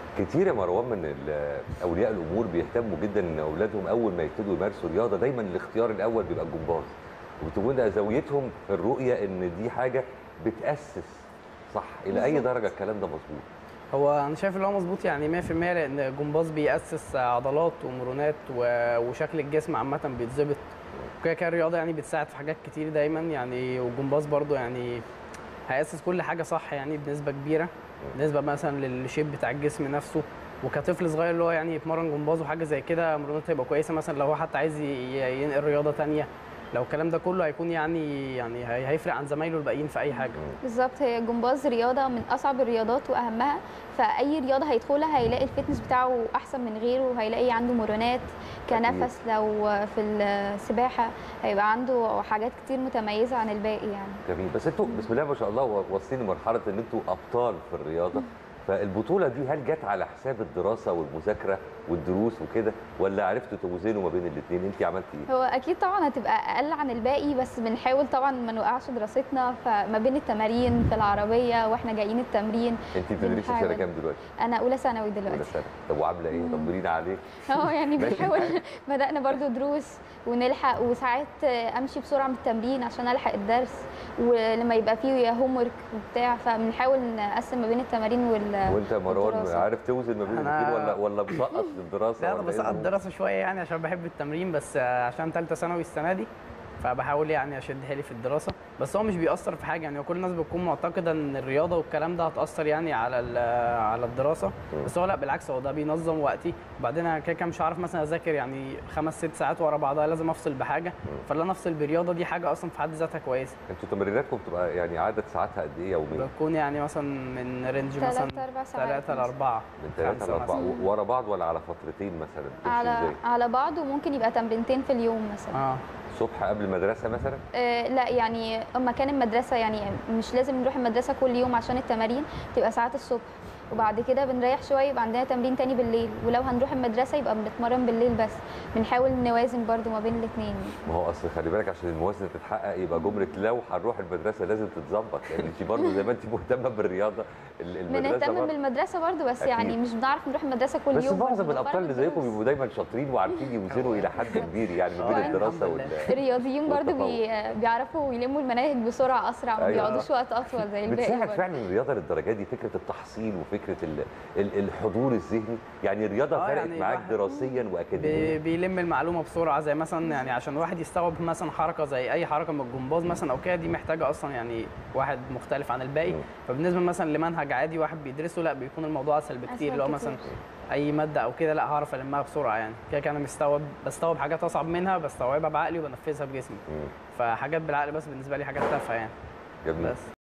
كتير يا مروان من ال- اولياء الامور بيهتموا جدا ان اولادهم اول ما يبتدوا يمارسوا رياضه دايما الاختيار الاول بيبقى الجمباز وبتكون زاويتهم في الرؤيه ان دي حاجه بتاسس صح الى اي بالظبط. درجه الكلام ده مظبوط هو انا شايف اللي هو مظبوط يعني 100% لان الجمباز بيأسس عضلات ومرونات و- وشكل الجسم عامه بيتظبط وكده كده الرياضه يعني بتساعد في حاجات كتير دايما يعني والجمباز برضو يعني هيأسس كل حاجه صح يعني بنسبه كبيره بالنسبه مثلا للشيب بتاع الجسم نفسه وكطفل صغير اللي هو يعني يتمرن جمباز وحاجه زي كده مرونته تبقى كويسه مثلا لو هو حتى عايز ي- ينقل رياضه تانية لو الكلام ده كله هيكون يعني يعني هي- هيفرق عن زمايله الباقيين في اي حاجه بالظبط هي الجمباز رياضه من اصعب الرياضات واهمها فاي رياضه هيدخلها هيلاقي الفتنس بتاعه احسن من غيره وهيلاقي عنده مرونات كنفس لو في السباحه هيبقى عنده حاجات كتير متميزه عن الباقي يعني جميل بس انتوا بسم الله ما شاء الله واصلين لمرحله ان انتوا ابطال في الرياضه فالبطوله دي هل جت على حساب الدراسه والمذاكره والدروس وكده ولا عرفتوا توزنوا ما بين الاثنين انت عملتي ايه هو اكيد طبعا هتبقى اقل عن الباقي بس بنحاول طبعا ما نوقعش دراستنا فما بين التمارين في العربيه واحنا جايين التمرين انت بتدرسي في سنه بنحاول. كام دلوقتي انا اولى ثانوي ولا دلوقتي سنه طب وعامله ايه طمنينا عليك اه يعني ماشي بنحاول الحال. بدأنا برضو دروس ونلحق وساعات امشي بسرعه من التمرين عشان الحق الدرس ولما يبقى فيه هوم ورك وبتاع فبنحاول نقسم ما بين التمارين وال وانت يا مروان والدراسة. عارف توزن ما بين أنا- الاثنين ولا ولا مسقط الدراسه لا انا ولا بسقط إيه؟ دراسه شويه يعني عشان بحب التمرين بس آه، عشان ثالثه ثانوي السنه دي فبحاول يعني اشد حيلي في الدراسه بس هو مش بيأثر في حاجه يعني هو كل الناس بتكون معتقده ان الرياضه والكلام ده هتأثر يعني على ال- على الدراسه بس هو لا بالعكس هو ده بينظم وقتي وبعدين انا كده كده مش هعرف مثلا اذاكر يعني خمس ست ساعات ورا بعضها لازم افصل بحاجه فلا نفصل برياضه دي حاجه اصلا في حد ذاتها كويسه انتوا تمريناتكم بتبقى يعني عدد ساعاتها قد ايه يوميا؟ بكون يعني مثلا من رينج تلات مثلا أربع ساعات ثلاثة مثلاً. لأربعة من ثلاثة خمسة لأربعة مثلاً. ورا بعض ولا على فترتين مثلا؟ بتمشي على ازاي؟ على بعض وممكن يبقى تمرينتين في اليوم مثلا اه الصبح قبل المدرسة مثلا؟ آه لا يعني اما كان المدرسه يعني مش لازم نروح المدرسه كل يوم عشان التمارين تبقى ساعات الصبح وبعد كده بنريح شويه يبقى عندنا تمرين تاني بالليل ولو هنروح المدرسه يبقى بنتمرن بالليل بس بنحاول نوازن برضو ما بين الاثنين ما هو اصل خلي بالك عشان الموازنة تتحقق يبقى جملة لو هنروح المدرسة لازم تتظبط لان انت برضه زي ما انت مهتمة بالرياضة ال- المدرسة بنهتم برضه بالمدرسه برضو بس أكيد. يعني مش بنعرف نروح المدرسه كل بس يوم معظم برضو، الابطال اللي بنتمرن زيكم بالدروس. بيبقوا دايما شاطرين وعارفين يوزنوا الى حد كبير يعني ما آه، بين يعني الدراسة الحمد وال لله. الرياضيين برضو والتفوق. بي... بيعرفوا يلموا المناهج بسرعه اسرع وما أيوة. بيقعدوش وقت اطول زي الباقي بتساعد برضو. فعلا الرياضه للدرجه دي فكره التحصيل وفكره ال- ال- الحضور الذهني يعني الرياضه آه، فرقت يعني معاك الواحد دراسيا بي- واكاديميا بيلم المعلومه بسرعه زي مثلا يعني عشان الواحد يستوعب مثلا حركه زي اي حركه من الجمباز مثلا او كده دي محتاجه اصلا يعني واحد مختلف عن الباقي مم. فبالنسبه مثلا لمنهج عادي واحد بيدرسه لا بيكون الموضوع اسهل بكتير أسهل اللي هو كتير. مثلا اي ماده او كده لا هعرف المها بسرعه يعني كده كده انا مستوعب بستوعب حاجات اصعب منها بستوعبها بعقلي وبنفذها بجسمي مم. فحاجات بالعقل بس بالنسبه لي حاجات تافهه يعني جميل بس